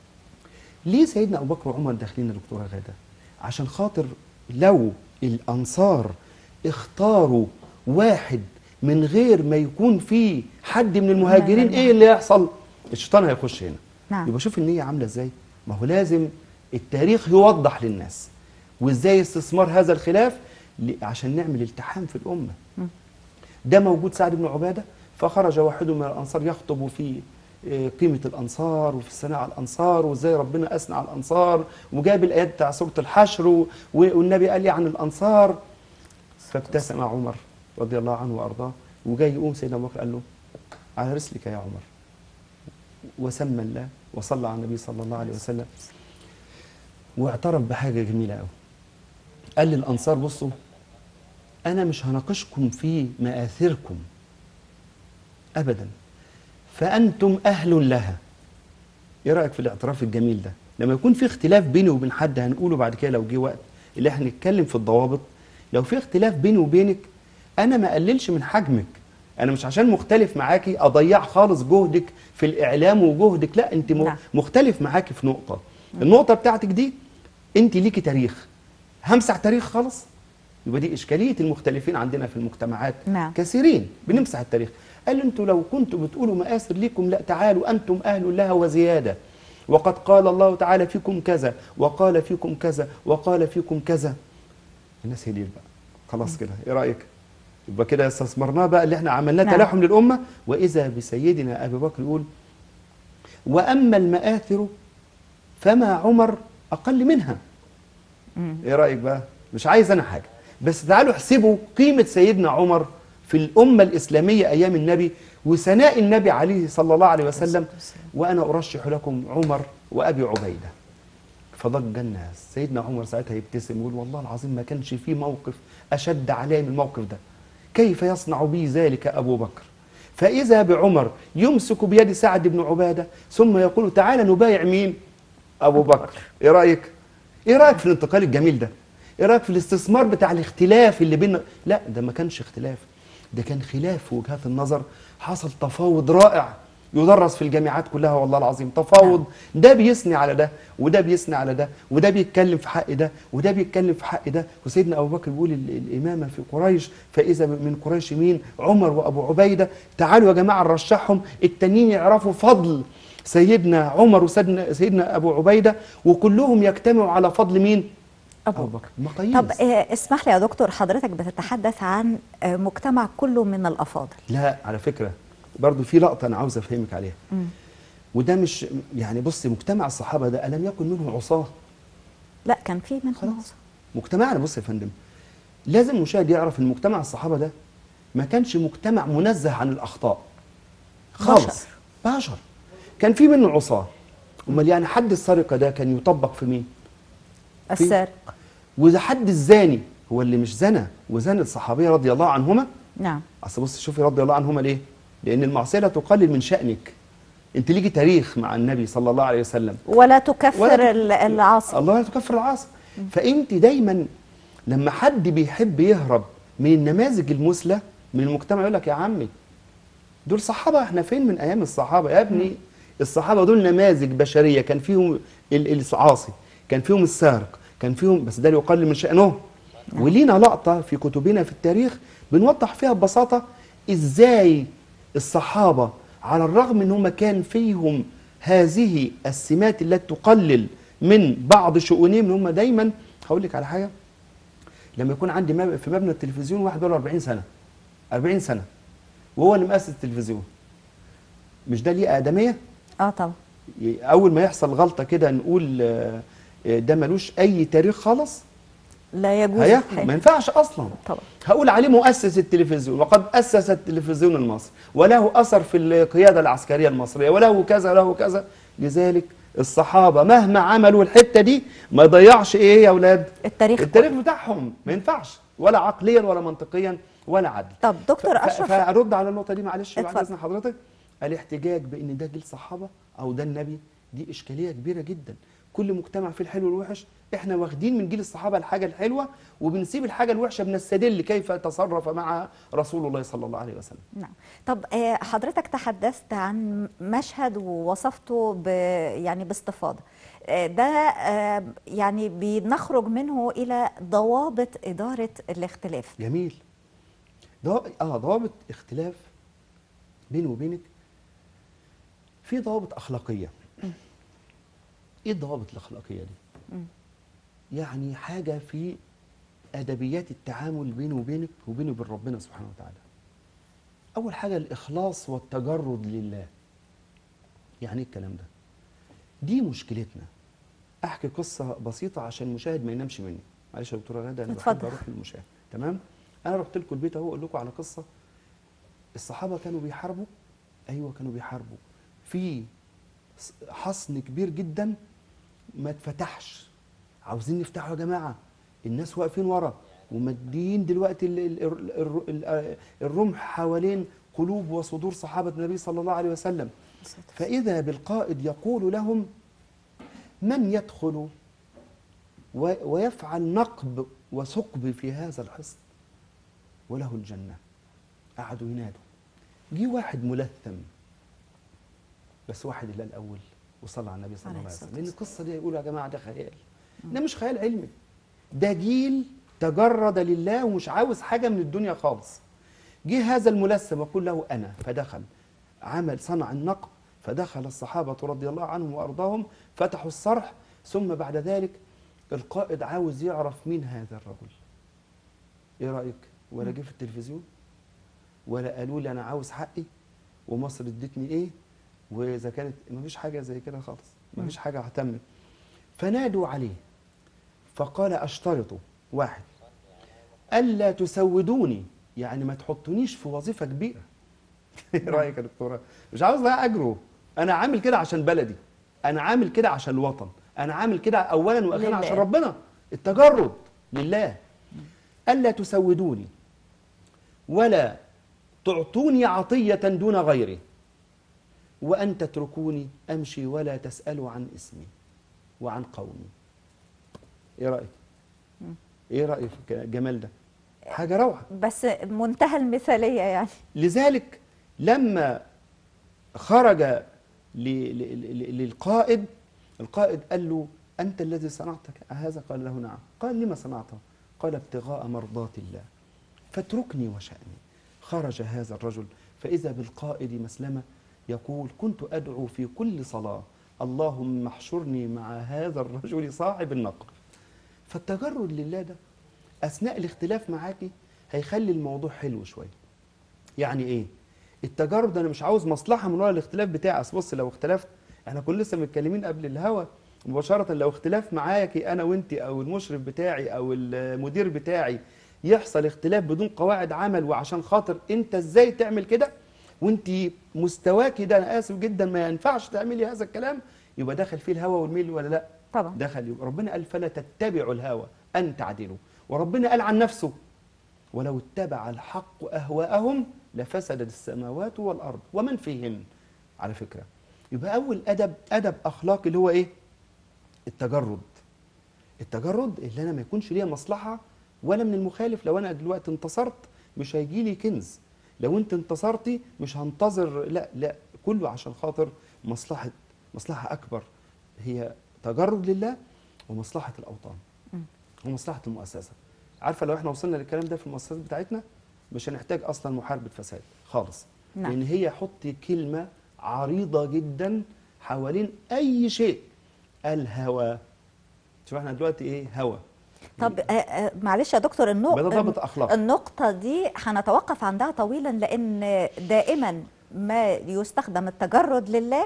ليه سيدنا ابو بكر وعمر داخلين يا دكتوره غاده عشان خاطر لو الانصار اختاروا واحد من غير ما يكون فيه حد من المهاجرين نعم. ايه اللي يحصل الشيطان هيخش هنا نعم. يبقى شوف النيه عامله ازاي ما هو لازم التاريخ يوضح للناس وازاي استثمار هذا الخلاف ل- عشان نعمل التحام في الامه ده موجود سعد بن عباده فخرج واحد من الانصار يخطب في آه، قيمة الأنصار وفي الثناء على الأنصار وإزاي ربنا أثنى على الأنصار وجاب الآيات بتاع سورة الحشر و- والنبي قال لي عن الأنصار فابتسم عمر رضي الله عنه وأرضاه وجاي يقوم سيدنا أبو بكر قال له على رسلك يا عمر وسمى الله وصلى على النبي صلى الله عليه وسلم واعترف بحاجة جميلة قوي قال للأنصار بصوا أنا مش هناقشكم في مآثركم أبدا فأنتم أهل لها إيه رأيك في الاعتراف الجميل ده لما يكون في اختلاف بيني وبين حد هنقوله بعد كده لو جه وقت اللي احنا نتكلم في الضوابط لو في اختلاف بيني وبينك أنا ما أقللش من حجمك أنا مش عشان مختلف معاكي أضيع خالص جهدك في الإعلام وجهدك لا أنت م- نعم. مختلف معاكي في نقطة النقطة بتاعتك دي أنت ليكي تاريخ همسح تاريخ خالص يبقى دي إشكالية المختلفين عندنا في المجتمعات نعم. كثيرين بنمسح التاريخ قال له انتوا لو كنتوا بتقولوا مآثر ليكم لا تعالوا أنتم أهل لها وزيادة وقد قال الله تعالى فيكم كذا وقال فيكم كذا وقال فيكم كذا الناس هديت بقى خلاص كده ايه رأيك يبقى كده استثمرناه بقى اللي احنا عملناه نعم. تلاحم للأمة وإذا بسيدنا أبي بكر يقول وأما المآثر فما عمر أقل منها مم. ايه رايك بقى مش عايز انا حاجه بس تعالوا احسبوا قيمه سيدنا عمر في الامه الاسلاميه ايام النبي وثناء النبي عليه صلى الله عليه وسلم وانا ارشح لكم عمر وابي عبيده فضج الناس سيدنا عمر ساعتها يبتسم ويقول والله العظيم ما كانش في موقف اشد علي من الموقف ده كيف يصنع بي ذلك ابو بكر فاذا بعمر يمسك بيد سعد بن عباده ثم يقول تعالى نبايع مين ابو بكر ايه رايك ايه رايك في الانتقال الجميل ده ايه رايك في الاستثمار بتاع الاختلاف اللي بيننا لا ده ما كانش اختلاف ده كان خلاف في وجهات النظر حصل تفاوض رائع يدرس في الجامعات كلها والله العظيم تفاوض ده بيثني على ده وده بيثني على ده وده بيتكلم في حق ده وده بيتكلم في حق ده وسيدنا ابو بكر بيقول ال- الامامه في قريش فاذا من قريش مين عمر وابو عبيده تعالوا يا جماعه نرشحهم التانيين يعرفوا فضل سيدنا عمر وسيدنا سيدنا ابو عبيده وكلهم يجتمعوا على فضل مين أبو ابو بكر مقاييس طب آه، اسمح لي يا دكتور حضرتك بتتحدث عن آه، مجتمع كله من الأفاضل لا على فكره برضو في لقطه انا عاوز افهمك عليها مم. وده مش يعني بصي مجتمع الصحابه ده الم يكن منه عصاه لا كان في منهم خلاص مجتمعنا بص يا فندم لازم المشاهد يعرف ان مجتمع الصحابه ده ما كانش مجتمع منزه عن الاخطاء خالص بشر. بشر كان في منه عصاه امال يعني حد السرقه ده كان يطبق في مين السارق واذا حد الزاني هو اللي مش زنى وزنى الصحابيه رضي الله عنهما نعم اصل بص شوفي رضي الله عنهما ليه لان المعصيه لا تقلل من شانك انت ليكي تاريخ مع النبي صلى الله عليه وسلم ولا تكفر ولا تك- ال- العاصي الله لا تكفر العاصي فانت دايما لما حد بيحب يهرب من النماذج المثلى من المجتمع يقول لك يا عمي دول صحابه احنا فين من ايام الصحابه يا ابني الصحابه دول نماذج بشريه كان فيهم ال- العاصي كان فيهم السارق كان فيهم بس ده لا يقلل من شانهم ولينا لقطه في كتبنا في التاريخ بنوضح فيها ببساطه ازاي الصحابه على الرغم ان هم كان فيهم هذه السمات التي تقلل من بعض شؤونهم ان هم دايما هقول لك على حاجه لما يكون عندي مب- في مبنى التلفزيون واحد بقاله 40 سنه 40 سنه وهو اللي مؤسس التلفزيون مش ده ليه ادميه اه طبعا اول ما يحصل غلطه كده نقول آه، آه، ده ملوش اي تاريخ خالص لا يجوز هياخد الحقيقة. ما ينفعش اصلا طبعا هقول عليه مؤسس التلفزيون وقد اسس التلفزيون المصري وله اثر في القياده العسكريه المصريه وله كذا وله كذا لذلك الصحابه مهما عملوا الحته دي ما يضيعش ايه يا اولاد التاريخ التاريخ بتاعهم ما ينفعش ولا عقليا ولا منطقيا ولا عدل طب دكتور ف- ف- أشرف فارد على النقطه دي معلش بعد اتفضل. اذن حضرتك الاحتجاج بان ده جيل صحابه او ده النبي دي اشكاليه كبيره جدا كل مجتمع فيه الحلو والوحش احنا واخدين من جيل الصحابه الحاجه الحلوه وبنسيب الحاجه الوحشه بنستدل كيف تصرف مع رسول الله صلى الله عليه وسلم نعم طب آه، حضرتك تحدثت عن مشهد ووصفته ب يعني باستفاضة آه، ده آه، يعني بنخرج منه إلى ضوابط إدارة الاختلاف جميل ضوابط اه ضوابط اختلاف بيني وبينك في ضوابط اخلاقيه ايه الضوابط الاخلاقيه دي مم. يعني حاجه في ادبيات التعامل بيني وبينك وبيني وبين ربنا سبحانه وتعالى اول حاجه الاخلاص والتجرد لله يعني ايه الكلام ده دي مشكلتنا احكي قصه بسيطه عشان المشاهد ما ينامش مني معلش يا دكتوره غاده انا بحب اتفضل. اروح للمشاهد تمام انا رحت لكم البيت اهو اقول لكم على قصه الصحابه كانوا بيحاربوا ايوه كانوا بيحاربوا في ص- حصن كبير جدا ما اتفتحش عاوزين نفتحه يا جماعه الناس واقفين ورا ومدين دلوقتي ال- ال- ال- ال- ال- الرمح حوالين قلوب وصدور صحابه النبي صلى الله عليه وسلم فاذا بالقائد يقول لهم من يدخل و- ويفعل نقب وثقب في هذا الحصن وله الجنة قعدوا ينادوا جه واحد ملثم بس واحد اللي الأول وصلى على النبي صلى الله عليه عليه الصلاة وسلم لأن القصة دي يقولوا يا جماعة ده خيال ده مش خيال علمي ده جيل تجرد لله ومش عاوز حاجة من الدنيا خالص جه هذا الملثم يقول له أنا فدخل عمل صنع النقب فدخل الصحابة رضي الله عنهم وأرضاهم فتحوا الصرح ثم بعد ذلك القائد عاوز يعرف مين هذا الرجل ايه رأيك ولا جه في التلفزيون ولا قالوا لي انا عاوز حقي ومصر ادتني ايه واذا كانت مفيش حاجه زي كده خالص مفيش حاجه اهتمت فنادوا عليه فقال اشترط واحد الا تسودوني يعني ما تحطونيش في وظيفه كبيره ايه رايك يا دكتوره مش عاوز بقى اجره انا عامل كده عشان بلدي انا عامل كده عشان الوطن انا عامل كده اولا واخيرا لله. عشان ربنا التجرد لله الا تسودوني ولا تعطوني عطيه دون غيري وان تتركوني امشي ولا تسالوا عن اسمي وعن قومي ايه رايك ايه رايك في الجمال ده حاجه روعه بس منتهى المثالية يعني لذلك لما خرج ل- ل- ل- للقائد القائد قال له أنت الذي صنعت هذا قال له نعم قال لما صنعته قال ابتغاء مرضات الله فاتركني وشأني خرج هذا الرجل فإذا بالقائد مسلمة يقول كنت أدعو في كل صلاة اللهم احشرني مع هذا الرجل صاحب النقر فالتجرد لله ده أثناء الاختلاف معاكي هيخلي الموضوع حلو شوية يعني ايه التجارب ده انا مش عاوز مصلحه من ورا الاختلاف بتاعي اصل بص لو اختلفت احنا كنا لسه متكلمين قبل الهوا مباشره لو اختلاف معاكي انا وانت او المشرف بتاعي او المدير بتاعي يحصل اختلاف بدون قواعد عمل وعشان خاطر انت ازاي تعمل كده وانت مستواكي ده انا اسف جدا ما ينفعش تعملي هذا الكلام يبقى داخل فيه الهوى والميل ولا لا طبعا دخل يبقى ربنا قال فلا تتبعوا الهوى ان تعدلوا وربنا قال عن نفسه ولو اتبع الحق اهواءهم لفسدت السماوات والارض ومن فيهن على فكره يبقى اول ادب ادب اخلاقي اللي هو ايه التجرد التجرد اللي انا ما يكونش ليا مصلحه ولا من المخالف لو انا دلوقتي انتصرت مش هيجي لي كنز لو انت انتصرتي مش هنتظر لا لا كله عشان خاطر مصلحه مصلحه اكبر هي تجرد لله ومصلحه الاوطان ومصلحه المؤسسه عارفه لو احنا وصلنا للكلام ده في المؤسسات بتاعتنا مش هنحتاج اصلا محاربه فساد خالص نعم. لان هي حط كلمه عريضه جدا حوالين اي شيء الهوى شوف احنا دلوقتي ايه هوى طب آه، آه، معلش يا دكتور النق... يبقى ده ضابط أخلاق. النقطة دي هنتوقف عندها طويلا لأن دائما ما يستخدم التجرد لله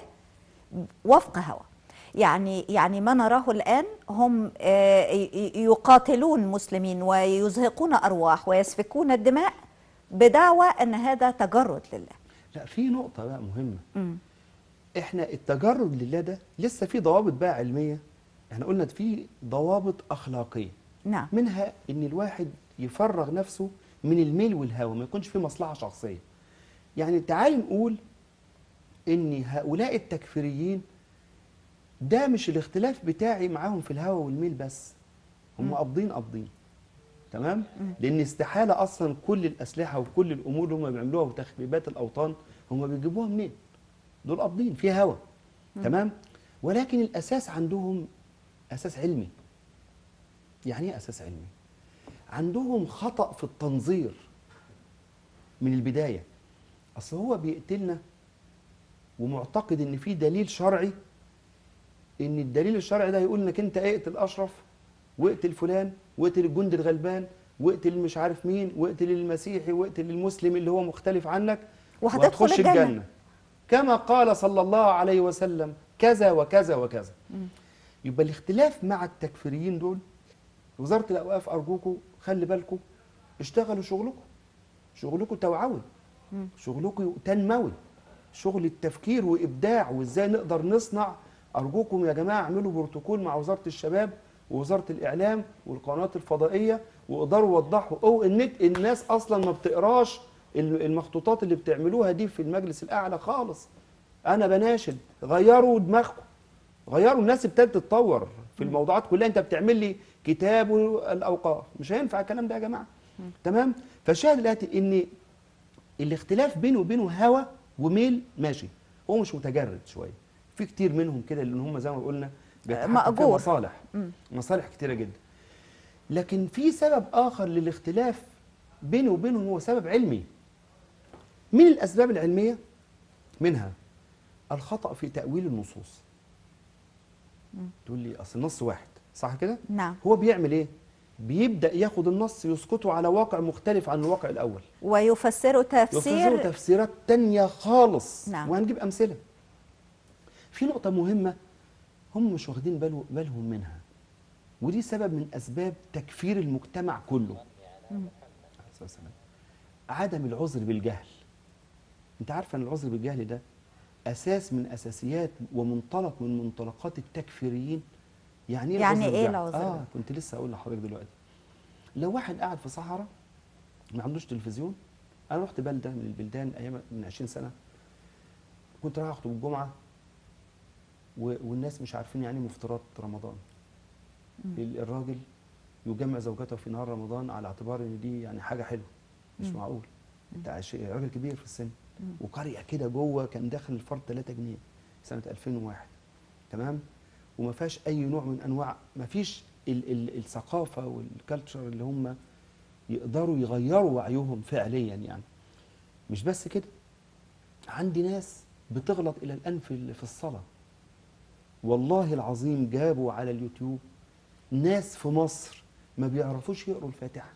وفق هوى يعني يعني ما نراه الآن هم آه، ي- ي- يقاتلون مسلمين ويزهقون أرواح ويسفكون الدماء بدعوى أن هذا تجرد لله لا في نقطه بقى مهمه مم. احنا التجرد لله ده لسه في ضوابط بقى علميه احنا قلنا في ضوابط اخلاقيه نعم منها ان الواحد يفرغ نفسه من الميل والهوى ما يكونش فيه مصلحه شخصيه يعني تعال نقول ان هؤلاء التكفيريين ده مش الاختلاف بتاعي معاهم في الهوى والميل بس هم قابضين قابضين تمام لان استحاله اصلا كل الاسلحه وكل الامور اللي هم بيعملوها وتخريبات الاوطان هم بيجيبوها منين دول قابضين في هوى تمام ولكن الاساس عندهم اساس علمي يعني ايه اساس علمي عندهم خطا في التنظير من البدايه اصل هو بيقتلنا ومعتقد ان في دليل شرعي ان الدليل الشرعي ده يقول انك انت اقتل اشرف واقتل فلان واقتل الجندي الغلبان واقتل مش عارف مين واقتل المسيحي واقتل المسلم اللي هو مختلف عنك وهتدخل وهتخش الجنة. الجنه كما قال صلى الله عليه وسلم كذا وكذا وكذا يبقى الاختلاف مع التكفيريين دول وزارة الأوقاف أرجوكم خلي بالكم اشتغلوا شغلكم شغلكم توعوي شغلكم تنموي شغل التفكير وإبداع وإزاي نقدر نصنع أرجوكم يا جماعة اعملوا بروتوكول مع وزارة الشباب ووزارة الإعلام والقنوات الفضائية وقدروا وضحوا أو النت الناس أصلا ما بتقراش الم- المخطوطات اللي بتعملوها دي في المجلس الأعلى خالص أنا بناشد غيروا دماغكم غيروا الناس ابتدت تتطور في الموضوعات كلها انت بتعمل لي كتاب الاوقاف مش هينفع الكلام ده يا جماعه تمام فالشاهد الاتي ان الاختلاف بينه وبينه هوى وميل ماشي هو مش متجرد شويه في كتير منهم كده اللي هم زي ما قلنا بيتحكم في مأجور. مصالح مصالح كتيره جدا لكن في سبب اخر للاختلاف بينه وبينهم هو سبب علمي من الاسباب العلميه منها الخطا في تاويل النصوص تقول لي اصل النص واحد صح كده نعم هو بيعمل ايه بيبدا ياخد النص يسقطه على واقع مختلف عن الواقع الاول ويفسر يفسره تفسير تفسيرات تانية خالص نعم. وهنجيب امثله في نقطه مهمه هم مش واخدين باله بالهم منها ودي سبب من اسباب تكفير المجتمع كله عليه الصلاة والسلام. عدم العذر بالجهل انت عارفه ان العذر بالجهل ده اساس من اساسيات ومنطلق من منطلقات التكفيريين يعني ايه يعني العذر إيه بالجهل؟ العذر اه بالجهل؟ كنت لسه اقول لحضرتك دلوقتي لو واحد قاعد في صحراء ما عندوش تلفزيون انا رحت بلده من البلدان ايام من 20 سنه كنت رايح اخطب الجمعه و- والناس مش عارفين يعني إيه مفطرات رمضان ال- الراجل يجمع زوجته في نهار رمضان على اعتبار ان دي يعني حاجه حلوه مش معقول انت عايش- راجل كبير في السن وقريه كده جوه كان داخل الفرد 3 جنيه سنه 2001 تمام وما فيهاش اي نوع من انواع ما فيش ال ال الثقافه والكالتشر اللي هم يقدروا يغيروا وعيهم فعليا يعني مش بس كده عندي ناس بتغلط الى الان في ال- في الصلاه والله العظيم جابوا على اليوتيوب ناس في مصر ما بيعرفوش يقروا الفاتحه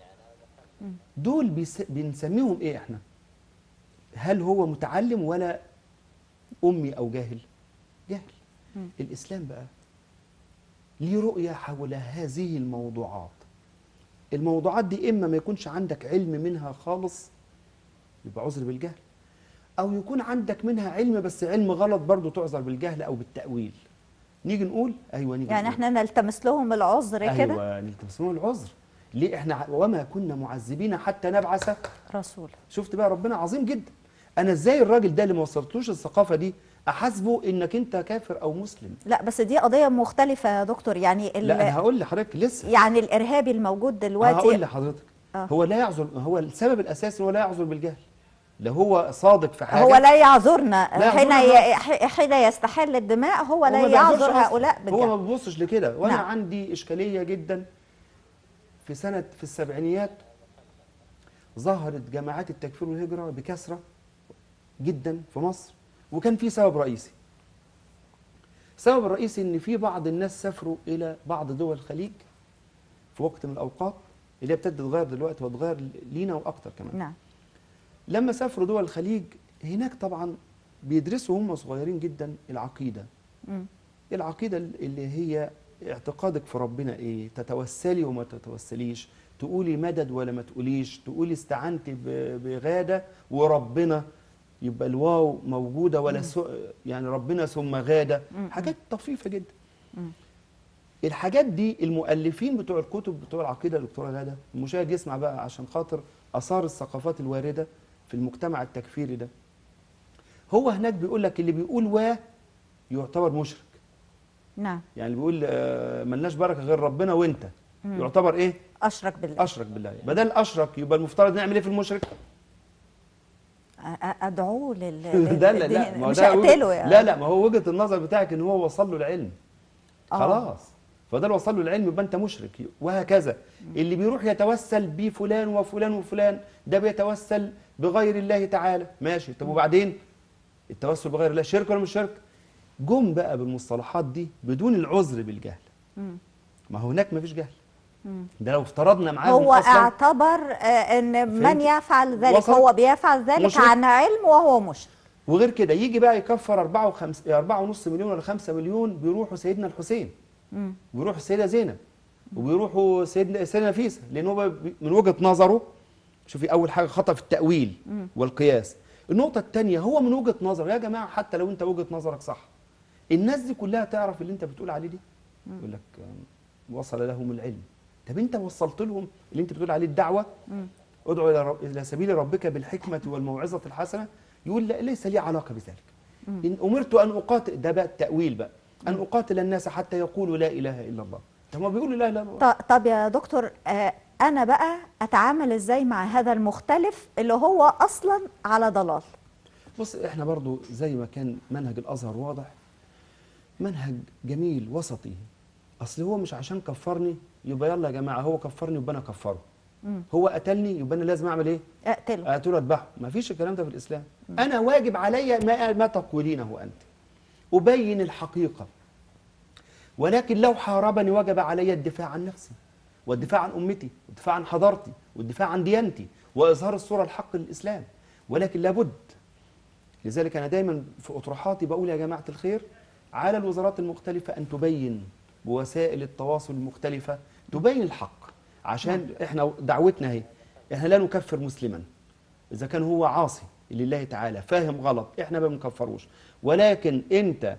دول بيس- بنسميهم ايه احنا هل هو متعلم ولا امي او جاهل جاهل الاسلام بقى ليه رؤيه حول هذه الموضوعات الموضوعات دي اما ما يكونش عندك علم منها خالص يبقى عذر بالجهل او يكون عندك منها علم بس علم غلط برضه تعذر بالجهل او بالتاويل نيجي نقول ايوه نيجي يعني نقول. احنا نلتمس لهم العذر كده ايوه نلتمسون العذر ليه احنا ع- وما كنا معذبين حتى نبعث رسول شفت بقى ربنا عظيم جدا انا ازاي الراجل ده اللي ما وصلتلوش الثقافه دي احاسبه انك انت كافر او مسلم لا بس دي قضية مختلفة يا دكتور يعني ال... لا انا هقول لحضرتك لسه يعني الإرهابي الموجود هقول دلوقتي لحضرتك آه. هو لا يعذر هو السبب الاساسي هو لا يعذر بالجهل لو هو صادق في حاجه هو لا يعذرنا لا حين يعذرنا. ي... ح- حين يستحل الدماء هو هو لا ما يعذر بيعذرش أصلاً. هؤلاء هو ما بالجهل بيبصش لكده وانا نعم. عندي اشكاليه جدا في سنه في السبعينيات ظهرت جماعات التكفير والهجره بكثره جدا في مصر وكان في سبب رئيسي السبب الرئيسي ان في بعض الناس سافروا الى بعض دول الخليج في وقت من الاوقات اللي هي ابتدت تتغير دلوقتي وتغير لينا واكتر كمان نعم لما سافروا دول الخليج هناك طبعا بيدرسوا هم صغيرين جدا العقيده مم. العقيدة اللي هي اعتقادك في ربنا ايه تتوسلي وما تتوسليش تقولي مدد ولا ما تقوليش تقولي استعنت ب- بغادة وربنا يبقى الواو موجودة ولا سو يعني ربنا ثم غادة حاجات طفيفة جدا الحاجات دي المؤلفين بتوع الكتب بتوع العقيدة دكتورة غادة المشاهد يسمع بقى عشان خاطر آثار الثقافات الواردة في المجتمع التكفيري ده هو هناك بيقول لك اللي بيقول و يعتبر مشرك نعم يعني اللي بيقول آه، ملناش بركه غير ربنا وانت يعتبر ايه أشرك بالله اشرك بالله بدل اشرك يبقى المفترض نعمل ايه في المشرك أ- أ- أدعوه لل ده لا لا للدين. ما هو مش ده وجه- هقتله يعني لا لا ما هو وجهه النظر بتاعك ان هو وصل له العلم آه. خلاص فده اللي وصل له العلم يبقى انت مشرك وهكذا اللي بيروح يتوسل بفلان وفلان وفلان ده بيتوسل بغير الله تعالى ماشي طب وبعدين التوسل بغير الله شرك ولا مش شرك جم بقى بالمصطلحات دي بدون العذر بالجهل مم. ما هو هناك ما فيش جهل مم. ده لو افترضنا معاه هو أصلا اعتبر آه، ان من فهمت؟ يفعل ذلك وصل؟ هو بيفعل ذلك مشرك. عن علم وهو مشرك وغير كده يجي بقى يكفر 4 وخمس 4 ونص مليون ولا 5 مليون بيروحوا سيدنا الحسين مم. وبيروحوا السيده زينب وبيروحوا سيدنا سيدنا نفيسه لان هو بي- من وجهه نظره شوفي اول حاجه خطا في التاويل والقياس النقطه الثانيه هو من وجهه نظره يا جماعه حتى لو انت وجهه نظرك صح الناس دي كلها تعرف اللي انت بتقول عليه دي يقول لك آم، وصل لهم العلم طب انت وصلت لهم اللي انت بتقول عليه الدعوه ادعو الى رب الى سبيل ربك بالحكمه والموعظه الحسنه يقول لا ليس لي علاقه بذلك ان امرت ان اقاتل ده بقى التاويل بقى ان اقاتل الناس حتى يقولوا لا اله الا الله طب ما بيقولوا لا اله الا الله ط- طب يا دكتور آه، انا بقى اتعامل ازاي مع هذا المختلف اللي هو اصلا على ضلال بص احنا برضو زي ما كان منهج الازهر واضح منهج جميل وسطي اصل هو مش عشان كفرني يبقى يلا يا جماعه هو كفرني يبقى انا كفره هو قتلني يبقى انا لازم اعمل ايه اقتله اقتله اذبحه ما فيش الكلام ده في الاسلام انا واجب علي ما ما تقولينه انت ابين الحقيقه ولكن لو حاربني وجب علي الدفاع عن نفسي والدفاع عن امتي والدفاع عن حضارتي والدفاع عن ديانتي واظهار الصوره الحق للاسلام ولكن لابد لذلك انا دايما في اطروحاتي بقول يا جماعه الخير على الوزارات المختلفه ان تبين بوسائل التواصل المختلفه تبين الحق عشان احنا دعوتنا اهي احنا لا نكفر مسلما اذا كان هو عاصي لله تعالى فاهم غلط احنا ما بنكفروش ولكن انت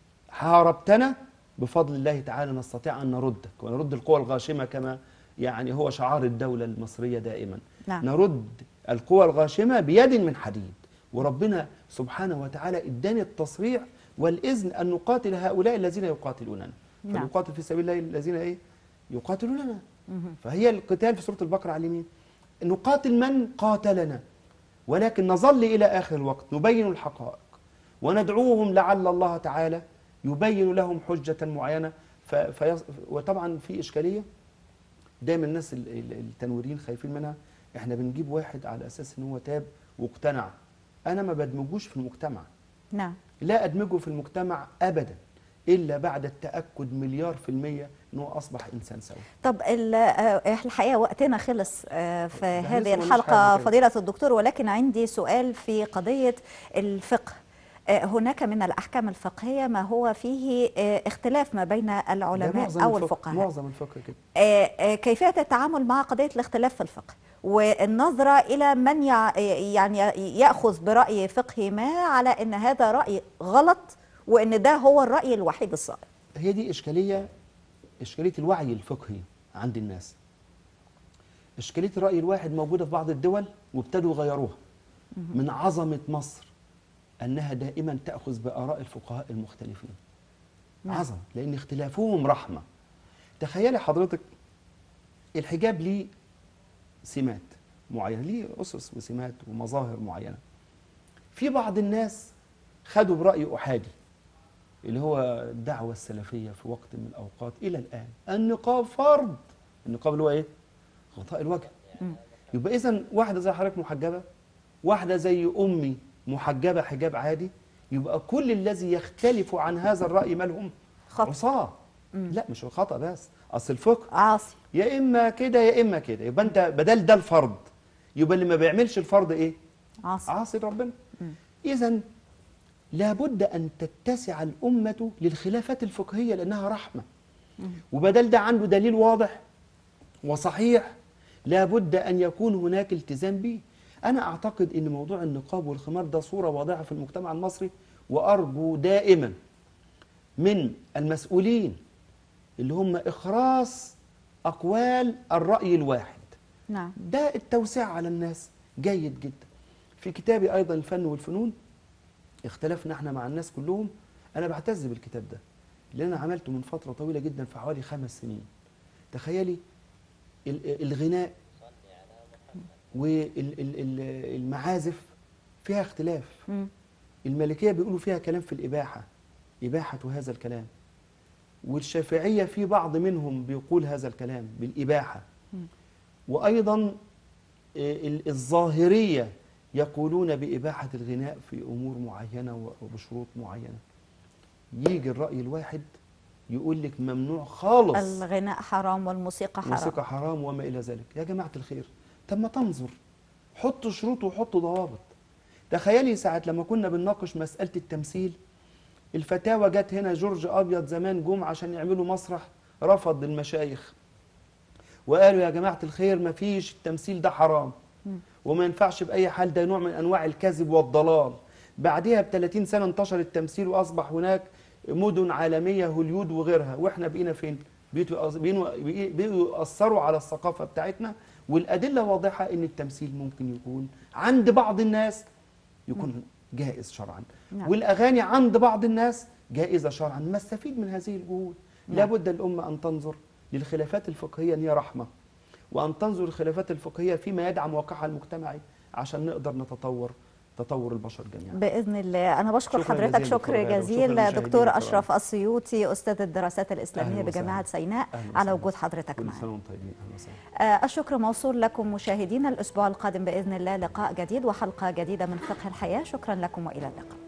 حاربتنا بفضل الله تعالى نستطيع ان نردك ونرد القوى الغاشمه كما يعني هو شعار الدوله المصريه دائما نعم. نرد القوى الغاشمه بيد من حديد وربنا سبحانه وتعالى اداني التصريح والاذن ان نقاتل هؤلاء الذين يقاتلوننا نعم. فنقاتل في سبيل الله الذين ايه يقاتلوننا فهي القتال في سوره البقره على اليمين نقاتل من قاتلنا ولكن نظل الى اخر الوقت نبين الحقائق وندعوهم لعل الله تعالى يبين لهم حجه معينه ف... فيص... وطبعا في اشكاليه دايما الناس ال- ال- التنويريين خايفين منها احنا بنجيب واحد على اساس ان هو تاب واقتنع انا ما بدمجوش في المجتمع نعم لا ادمجه في المجتمع ابدا الا بعد التاكد مليار في الميه انه اصبح انسان سوي طب ال- آه، الحقيقه وقتنا خلص آه، في ده هذه لسه ملوش الحلقه حاجة كده. فضيله الدكتور ولكن عندي سؤال في قضيه الفقه آه، هناك من الاحكام الفقهيه ما هو فيه آه، اختلاف ما بين ده العلماء معظم او الفقه- الفقهاء معظم الفقه كده آه، آه، كيفية التعامل مع قضية الاختلاف في الفقه والنظرة إلى من يع- يعني يأخذ برأي فقهي ما على أن هذا رأي غلط وأن ده هو الرأي الوحيد الصائب هي دي اشكاليه اشكاليه الوعي الفقهي عند الناس اشكاليه الراي الواحد موجوده في بعض الدول وابتدوا يغيروها من عظمه مصر انها دائما تاخذ باراء الفقهاء المختلفين نعم. عظمه لان اختلافهم رحمه تخيلي حضرتك الحجاب ليه سمات معينه ليه اسس وسمات ومظاهر معينه في بعض الناس خدوا براي احادي اللي هو الدعوة السلفية في وقت من الأوقات إلى الآن النقاب فرض النقاب اللي هو إيه؟ غطاء الوجه يبقى إذا واحدة زي حضرتك محجبة واحدة زي أمي محجبة حجاب عادي يبقى كل الذي يختلف عن هذا الرأي مالهم خطأ. عصاة لا مش خطأ بس أصل الفقه عاصي يا إما كده يا إما كده يبقى أنت بدل ده الفرض يبقى اللي ما بيعملش الفرض إيه؟ عاصي عاصي ربنا إذا لابد أن تتسع الأمة للخلافات الفقهية لأنها رحمة وبدل ده عنده دليل واضح وصحيح لابد أن يكون هناك التزام به أنا أعتقد أن موضوع النقاب والخمار ده صورة واضحة في المجتمع المصري وأرجو دائما من المسؤولين اللي هم إخراس أقوال الرأي الواحد نعم ده التوسيع على الناس جيد جدا في كتابي ايضا الفن والفنون اختلفنا احنا مع الناس كلهم انا بعتز بالكتاب ده اللي انا عملته من فتره طويله جدا في حوالي خمس سنين تخيلي ال- الغناء والمعازف فيها اختلاف مم. المالكيه بيقولوا فيها كلام في الاباحه اباحه هذا الكلام والشافعيه في بعض منهم بيقول هذا الكلام بالاباحه وايضا ال- الظاهريه يقولون باباحه الغناء في امور معينه وبشروط معينه يجي الراي الواحد يقول لك ممنوع خالص الغناء حرام والموسيقى حرام موسيقى حرام وما الى ذلك يا جماعه الخير طب ما تنظر حطوا شروط وحطوا ضوابط تخيلي ساعة لما كنا بنناقش مسألة التمثيل الفتاوى جت هنا جورج أبيض زمان جم عشان يعملوا مسرح رفض المشايخ وقالوا يا جماعة الخير ما فيش التمثيل ده حرام وما ينفعش بأي حال ده نوع من أنواع الكذب والضلال بعدها ب 30 سنة انتشر التمثيل وأصبح هناك مدن عالمية هوليود وغيرها وإحنا بقينا فين؟ بقيتوا يأث- بقينوا- بقي- بقوا يأثروا على الثقافة بتاعتنا والأدلة واضحة إن التمثيل ممكن يكون عند بعض الناس يكون جائز شرعا نعم. والأغاني عند بعض الناس جائزة شرعا ما استفيد من هذه الجهود نعم. لابد الأمة أن تنظر للخلافات الفقهية أن هي رحمة وأن تنظر الخلافات الفقهية فيما يدعم واقعها المجتمعي عشان نقدر نتطور تطور البشر جميعا باذن الله انا بشكر شكراً حضرتك جزيلاً شكر دكتورة غادة، وشكراً جزيل للمشاهدين دكتور الكرام. اشرف السيوطي استاذ الدراسات الاسلاميه أهلاً وسهلاً. بجامعه سيناء أهلاً على وسهلاً. وجود حضرتك كل معنا سنة وانتم طيبين أهلا وسهلا آه، الشكر موصول لكم مشاهدينا الاسبوع القادم باذن الله لقاء جديد وحلقه جديده من فقه الحياه شكرا لكم والى اللقاء